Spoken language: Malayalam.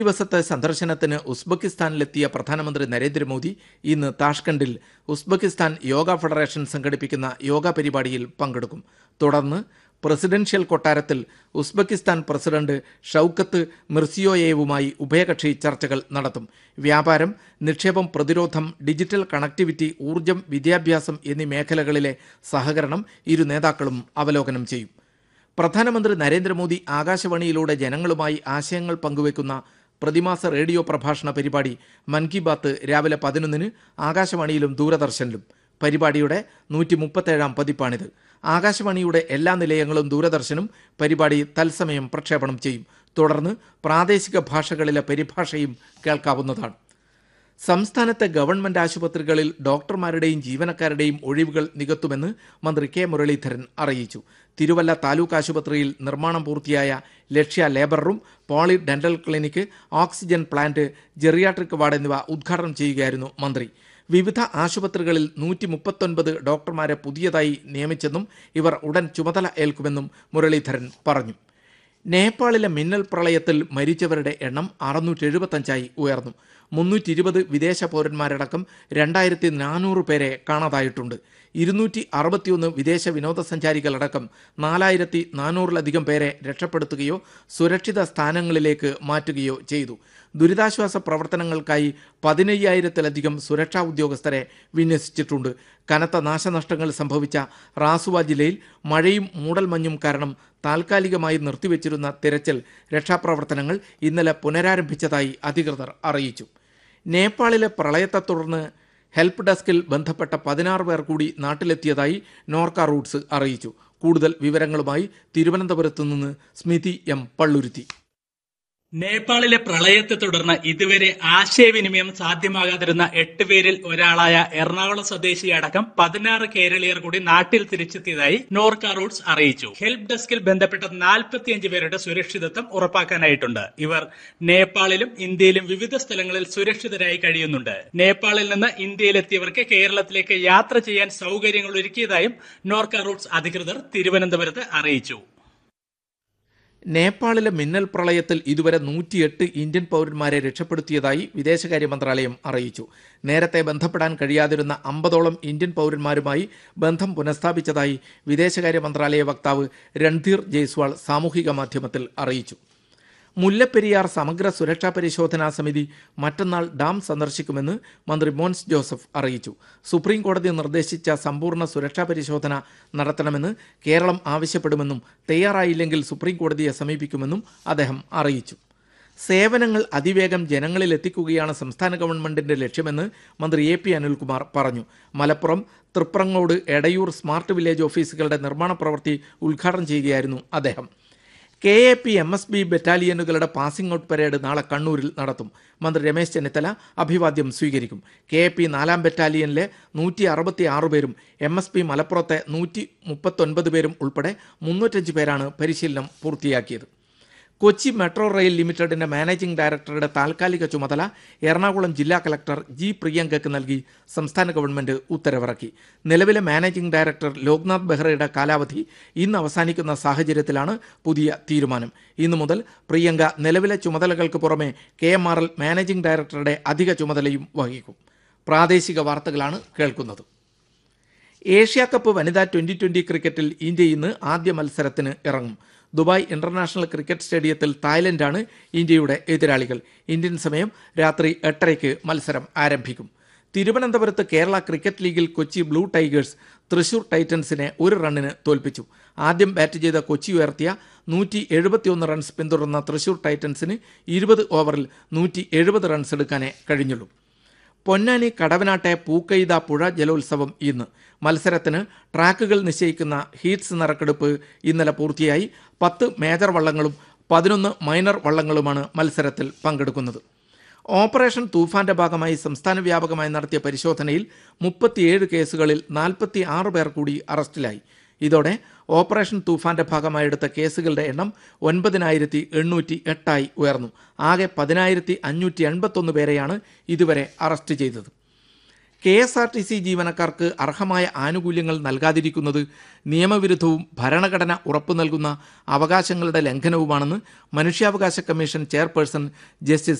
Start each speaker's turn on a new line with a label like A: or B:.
A: ദിവസത്തെ സന്ദർശനത്തിന് ഉസ്ബെക്കിസ്ഥാനിലെത്തിയ പ്രധാനമന്ത്രി നരേന്ദ്രമോദി ഇന്ന് താഷ്കണ്ടിൽ ഉസ്ബെക്കിസ്ഥാൻ യോഗ ഫെഡറേഷൻ സംഘടിപ്പിക്കുന്ന യോഗ പരിപാടിയിൽ പങ്കെടുക്കും തുടർന്ന് പ്രസിഡൻഷ്യൽ കൊട്ടാരത്തിൽ ഉസ്ബെക്കിസ്ഥാൻ പ്രസിഡന്റ് ഷൌക്കത്ത് മിർസിയോയേവുമായി ഉഭയകക്ഷി ചർച്ചകൾ നടത്തും വ്യാപാരം നിക്ഷേപം പ്രതിരോധം ഡിജിറ്റൽ കണക്ടിവിറ്റി ഊർജം വിദ്യാഭ്യാസം എന്നീ മേഖലകളിലെ സഹകരണം ഇരു നേതാക്കളും അവലോകനം ചെയ്യും പ്രധാനമന്ത്രി നരേന്ദ്രമോദി ആകാശവാണിയിലൂടെ ജനങ്ങളുമായി ആശയങ്ങൾ പങ്കുവെക്കുന്ന പ്രതിമാസ റേഡിയോ പ്രഭാഷണ പരിപാടി മൻ കി ബാത്ത് രാവിലെ പതിനൊന്നിന് ആകാശവാണിയിലും ദൂരദർശനിലും പരിപാടിയുടെ നൂറ്റി മുപ്പത്തേഴാം പതിപ്പാണിത് ആകാശവാണിയുടെ എല്ലാ നിലയങ്ങളും ദൂരദർശനും പരിപാടി തത്സമയം പ്രക്ഷേപണം ചെയ്യും തുടർന്ന് പ്രാദേശിക ഭാഷകളിലെ പരിഭാഷയും കേൾക്കാവുന്നതാണ് സംസ്ഥാനത്തെ ഗവൺമെന്റ് ആശുപത്രികളിൽ ഡോക്ടർമാരുടെയും ജീവനക്കാരുടെയും ഒഴിവുകൾ നികത്തുമെന്ന് മന്ത്രി കെ മുരളീധരൻ അറിയിച്ചു തിരുവല്ല താലൂക്ക് ആശുപത്രിയിൽ നിർമ്മാണം പൂർത്തിയായ Lakshya labour room poly dental clinic oxygen plant geriatric ward എന്നിവ ഉദ്ഘാടനം ചെയ്യുകയായിരുന്നു മന്ത്രി വിവിധ ആശുപത്രികളിൽ നൂറ്റി മുപ്പത്തൊൻപത് ഡോക്ടർമാരെ പുതിയതായി നിയമിച്ചെന്നും ഇവർ ഉടൻ ചുമതല ഏൽക്കുമെന്നും മുരളീധരൻ പറഞ്ഞു നേപ്പാളിലെ മിന്നൽ പ്രളയത്തിൽ മരിച്ചവരുടെ എണ്ണം അറുന്നൂറ്റി എഴുപത്തഞ്ചായി ഉയർന്നു മുന്നൂറ്റി ഇരുപത് വിദേശ പൗരന്മാരടക്കം രണ്ടായിരത്തി നാനൂറ് പേരെ കാണാതായിട്ടുണ്ട് ഇരുന്നൂറ്റി അറുപത്തിയൊന്ന് വിദേശ വിനോദസഞ്ചാരികളടക്കം നാലായിരത്തി നാനൂറിലധികം പേരെ രക്ഷപ്പെടുത്തുകയോ സുരക്ഷിത സ്ഥാനങ്ങളിലേക്ക് മാറ്റുകയോ ചെയ്തു ദുരിതാശ്വാസ പ്രവർത്തനങ്ങൾക്കായി പതിനയ്യായിരത്തിലധികം സുരക്ഷാ ഉദ്യോഗസ്ഥരെ വിന്യസിച്ചിട്ടുണ്ട് കനത്ത നാശനഷ്ടങ്ങൾ സംഭവിച്ച റാസുവ ജില്ലയിൽ മഴയും മൂടൽമഞ്ഞും കാരണം താൽക്കാലികമായി നിർത്തിവെച്ചിരുന്ന തിരച്ചിൽ രക്ഷാപ്രവർത്തനങ്ങൾ ഇന്നലെ പുനരാരംഭിച്ചതായി അധികൃതർ അറിയിച്ചു നേപ്പാളിലെ പ്രളയത്തെ തുടർന്ന് ഹെൽപ്പ് ഡെസ്കിൽ ബന്ധപ്പെട്ട പതിനാറ് പേർ കൂടി നാട്ടിലെത്തിയതായി നോർക്ക റൂട്ട്സ് അറിയിച്ചു കൂടുതൽ വിവരങ്ങളുമായി തിരുവനന്തപുരത്ത് നിന്ന് സ്മിതി എം പള്ളുരുത്തി
B: നേപ്പാളിലെ പ്രളയത്തെ തുടർന്ന് ഇതുവരെ ആശയവിനിമയം സാധ്യമാകാതിരുന്ന എട്ട് പേരിൽ ഒരാളായ എറണാകുളം സ്വദേശിയടക്കം പതിനാറ് കേരളീയർ കൂടി നാട്ടിൽ തിരിച്ചെത്തിയതായി നോർക്ക റൂട്ട്സ് അറിയിച്ചു ഹെൽപ്പ് ഡെസ്കിൽ ബന്ധപ്പെട്ട നാൽപ്പത്തിയഞ്ച് പേരുടെ സുരക്ഷിതത്വം ഉറപ്പാക്കാനായിട്ടുണ്ട് ഇവർ നേപ്പാളിലും ഇന്ത്യയിലും വിവിധ സ്ഥലങ്ങളിൽ സുരക്ഷിതരായി കഴിയുന്നുണ്ട് നേപ്പാളിൽ നിന്ന് ഇന്ത്യയിലെത്തിയവർക്ക് കേരളത്തിലേക്ക് യാത്ര ചെയ്യാൻ സൗകര്യങ്ങൾ ഒരുക്കിയതായും നോർക്ക റൂട്ട്സ് അധികൃതർ തിരുവനന്തപുരത്ത് അറിയിച്ചു
A: നേപ്പാളിലെ മിന്നൽ പ്രളയത്തിൽ ഇതുവരെ നൂറ്റിയെട്ട് ഇന്ത്യൻ പൗരന്മാരെ രക്ഷപ്പെടുത്തിയതായി വിദേശകാര്യ മന്ത്രാലയം അറിയിച്ചു നേരത്തെ ബന്ധപ്പെടാൻ കഴിയാതിരുന്ന അമ്പതോളം ഇന്ത്യൻ പൗരന്മാരുമായി ബന്ധം പുനഃസ്ഥാപിച്ചതായി വിദേശകാര്യ മന്ത്രാലയ വക്താവ് രൺധീർ ജയ്സ്വാൾ സാമൂഹിക മാധ്യമത്തിൽ അറിയിച്ചു മുല്ലപ്പെരിയാർ സമഗ്ര സുരക്ഷാ പരിശോധനാ സമിതി മറ്റന്നാൾ ഡാം സന്ദർശിക്കുമെന്ന് മന്ത്രി മോൻസ് ജോസഫ് അറിയിച്ചു സുപ്രീം കോടതി നിർദ്ദേശിച്ച സമ്പൂർണ്ണ സുരക്ഷാ പരിശോധന നടത്തണമെന്ന് കേരളം ആവശ്യപ്പെടുമെന്നും തയ്യാറായില്ലെങ്കിൽ സുപ്രീം കോടതിയെ സമീപിക്കുമെന്നും അദ്ദേഹം അറിയിച്ചു സേവനങ്ങൾ അതിവേഗം ജനങ്ങളിൽ എത്തിക്കുകയാണ് സംസ്ഥാന ഗവൺമെന്റിന്റെ ലക്ഷ്യമെന്ന് മന്ത്രി എ പി അനിൽകുമാർ പറഞ്ഞു മലപ്പുറം തൃപ്രങ്ങോട് എടയൂർ സ്മാർട്ട് വില്ലേജ് ഓഫീസുകളുടെ നിർമ്മാണ പ്രവൃത്തി ഉദ്ഘാടനം ചെയ്യുകയായിരുന്നു അദ്ദേഹം K A P M S B ബറ്റാലിയനുകളുടെ പാസിംഗ് ഔട്ട് പരേഡ് നാളെ കണ്ണൂരിൽ നടത്തും മന്ത്രി രമേശ് ചെന്നിത്തല അഭിവാദ്യം സ്വീകരിക്കും കെ എ പി നാലാം ബറ്റാലിയനിലെ നൂറ്റി അറുപത്തി ആറ് പേരും എം എസ് പി മലപ്പുറത്തെ നൂറ്റി മുപ്പത്തൊൻപത് പേരും ഉൾപ്പെടെ മുന്നൂറ്റഞ്ച് പേരാണ് പരിശീലനം പൂർത്തിയാക്കിയത് കൊച്ചി മെട്രോ റെയിൽ ലിമിറ്റഡിന്റെ മാനേജിംഗ് ഡയറക്ടറുടെ താൽക്കാലിക ചുമതല എറണാകുളം ജില്ലാ കലക്ടർ ജി പ്രിയങ്കയ്ക്ക് നൽകി സംസ്ഥാന ഗവൺമെന്റ് ഉത്തരവിറക്കി നിലവിലെ മാനേജിംഗ് ഡയറക്ടർ ലോക്നാഥ് ബെഹ്റയുടെ കാലാവധി ഇന്ന് അവസാനിക്കുന്ന സാഹചര്യത്തിലാണ് പുതിയ തീരുമാനം ഇന്നു മുതൽ പ്രിയങ്ക നിലവിലെ ചുമതലകൾക്ക് പുറമെ K M R L managing ഡയറക്ടറുടെ അധിക ചുമതലയും വഹിക്കും പ്രാദേശിക വാർത്തകളാണ് കേൾക്കുന്നത് ഏഷ്യ കപ്പ് വനിതാ ട്വന്റി ട്വന്റി ക്രിക്കറ്റിൽ ഇന്ത്യ ഇന്ന് ആദ്യ മത്സരത്തിന് ഇറങ്ങും ദുബായ് ഇന്റർനാഷണൽ ക്രിക്കറ്റ് സ്റ്റേഡിയത്തിൽ തായ്ലൻഡാണ് ഇന്ത്യയുടെ എതിരാളികൾ ഇന്ത്യൻ സമയം രാത്രി എട്ടരയ്ക്ക് മത്സരം ആരംഭിക്കും തിരുവനന്തപുരത്ത് കേരള ക്രിക്കറ്റ് ലീഗിൽ കൊച്ചി ബ്ലൂ ടൈഗേഴ്സ് തൃശൂർ ടൈറ്റൻസിനെ ഒരു റണ്ണിന് തോൽപ്പിച്ചു ആദ്യം ബാറ്റ് ചെയ്ത കൊച്ചി ഉയർത്തിയ നൂറ്റി എഴുപത്തിയൊന്ന് റൺസ് പിന്തുടർന്ന തൃശൂർ ടൈറ്റൻസിന് ഇരുപത് ഓവറിൽ നൂറ്റി എഴുപത് റൺസ് എടുക്കാനേ കഴിഞ്ഞുള്ളൂ പൊന്നാനി കടവനാട്ടെ പൂക്കൈത പുഴ ജലോത്സവം ഇന്ന് മത്സരത്തിന് ട്രാക്കുകൾ നിശ്ചയിക്കുന്ന ഹീറ്റ്സ് നറുക്കെടുപ്പ് ഇന്നലെ പൂർത്തിയായി പത്ത് മേജർ വള്ളങ്ങളും പതിനൊന്ന് മൈനർ വള്ളങ്ങളുമാണ് മത്സരത്തിൽ പങ്കെടുക്കുന്നത് ഓപ്പറേഷൻ തൂഫാന്റെ ഭാഗമായി സംസ്ഥാന വ്യാപകമായി നടത്തിയ പരിശോധനയിൽ മുപ്പത്തിയേഴ് കേസുകളിൽ നാൽപ്പത്തി ആറ് പേർ കൂടി അറസ്റ്റിലായി ഇതോടെ ഓപ്പറേഷൻ തൂഫാന്റെ ഭാഗമായി എടുത്ത കേസുകളുടെ എണ്ണം ഒൻപതിനായിരത്തി എണ്ണൂറ്റി എട്ടായി ഉയർന്നു ആകെ പതിനായിരത്തി അഞ്ഞൂറ്റി എൺപത്തൊന്ന് പേരെയാണ് ഇതുവരെ അറസ്റ്റ് ചെയ്തത് K S R T C ജീവനക്കാർക്ക് അർഹമായ ആനുകൂല്യങ്ങൾ നൽകാതിരിക്കുന്നത് നിയമവിരുദ്ധവും ഭരണഘടന ഉറപ്പു നൽകുന്ന അവകാശങ്ങളുടെ ലംഘനവുമാണെന്ന് മനുഷ്യാവകാശ കമ്മീഷൻ ചെയർപേഴ്സൺ ജസ്റ്റിസ്